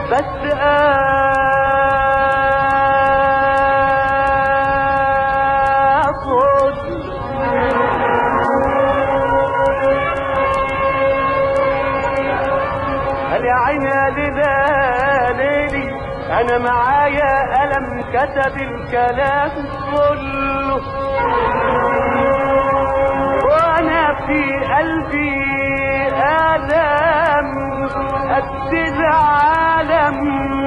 بس اخد قال يا عيني يا ليلى ليلي انا معايا قلم كتب الكلام كله وانا في قلبي الم قد العالم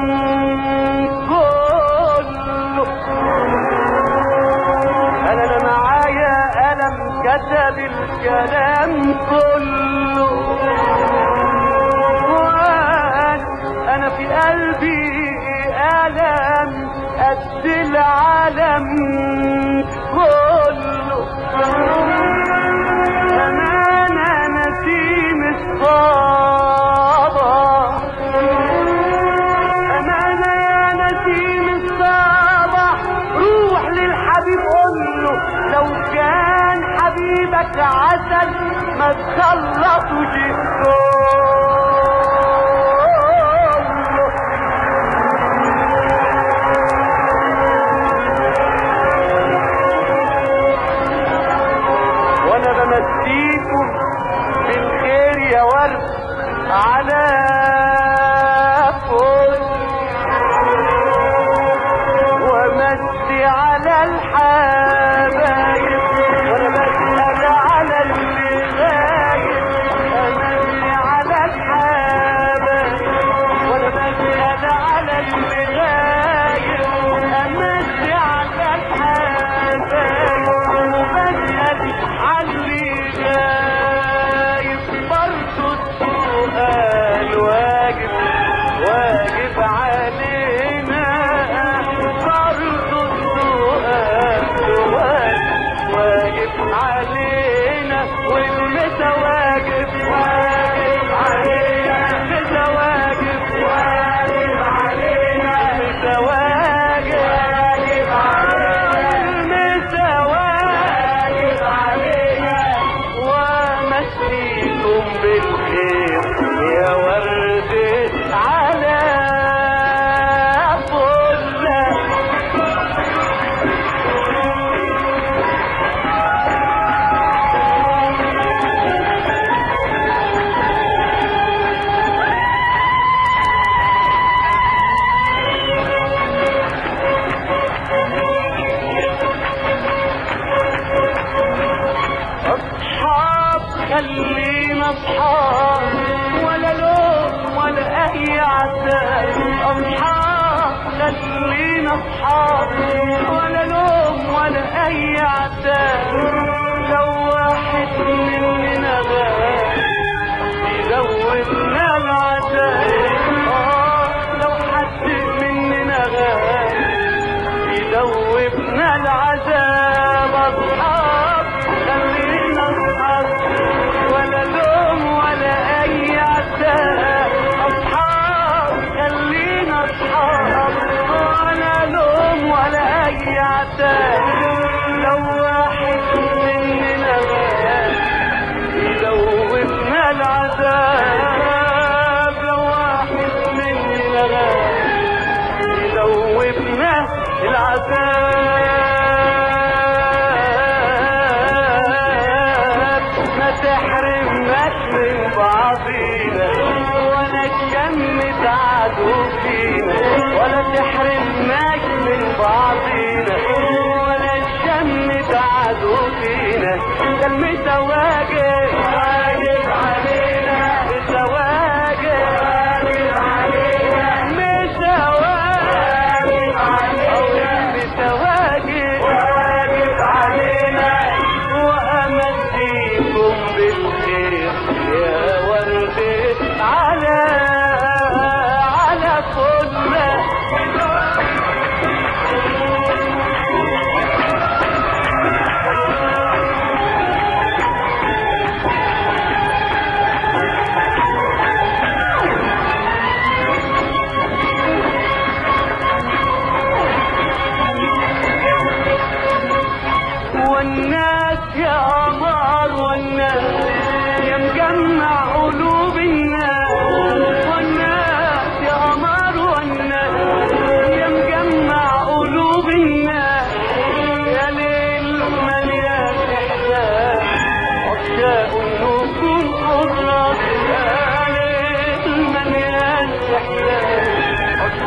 كله قال انا معايا قلم كتب الكلام كله وأنا- انا في قلبي الم قد العالم كله أمانة نسيم الصباح أمانة يا نسيم الصباح روح للحبيب قول له لو كان حبيبك عسل ما تخلصوش الكون وانا بمسيكم بالخير يا ورد على فوق ومسي على الحبايب وانا بسأل على اللي غايب امسي على الحبايب وانا بسأل على اللي غايب امسي على الحبايب وبسأل على اللي غايب برضه السؤال واجب واجب علينا برضه السؤال واجب واجب علينا والمسا واجب واجب علينا المسا واجب واجب علينا المسا واجب واجب علينا المسا واجب علينا ومسيكم بالخير يا ورد على فله اصحاب خلينا اصحاب ولا لوم ولا اي عتاب اصحاب خلينا اصحاب ولا لوم ولا اي عتاب لو واحد مننا غاب يزودنا العذاب اه لو حد مننا غاب يدوبنا العذاب اصحاب خلينا اصحاب ولا لوم ولا اي عتاب اصحاب خلينا اصحاب ولا لوم ولا اي عتاب لو واحد مننا غاب يدوبنا العذاب لو واحد مننا غاب يدوبنا العذاب ما تحرمناش من بعضينا ولا تجمد عدو فينا ولا تحرمناش من بعضينا ولا تجمد عدو فينا ده المتواجد واجب علينا الزواجب واجب علينا مش واجب علينا المتواجد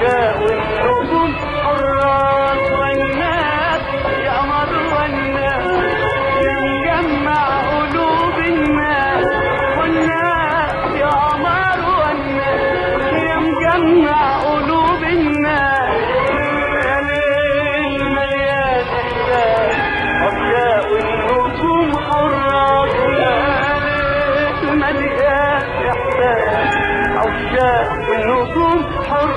عشاق النجوم حراس والناس يا قمر والناس يا مجمع قلوب الناس والناس يا قمر والناس يا مجمع قلوب الناس يا ليل مليان احساس عشاق النجوم حراس يا ليل مليان احساس عشاق النجوم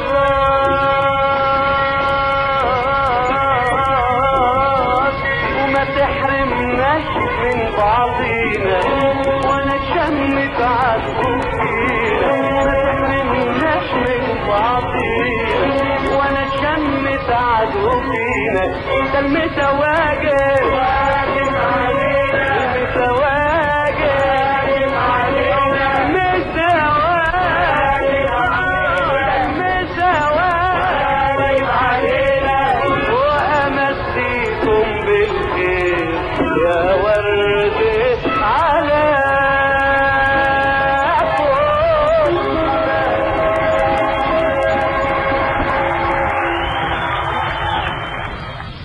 حراس وما تحرمناش من بعضينا ولا شمت عدو فينا ما تحرمناش من بعضينا ولا شمت عدو فينا ده المتواجد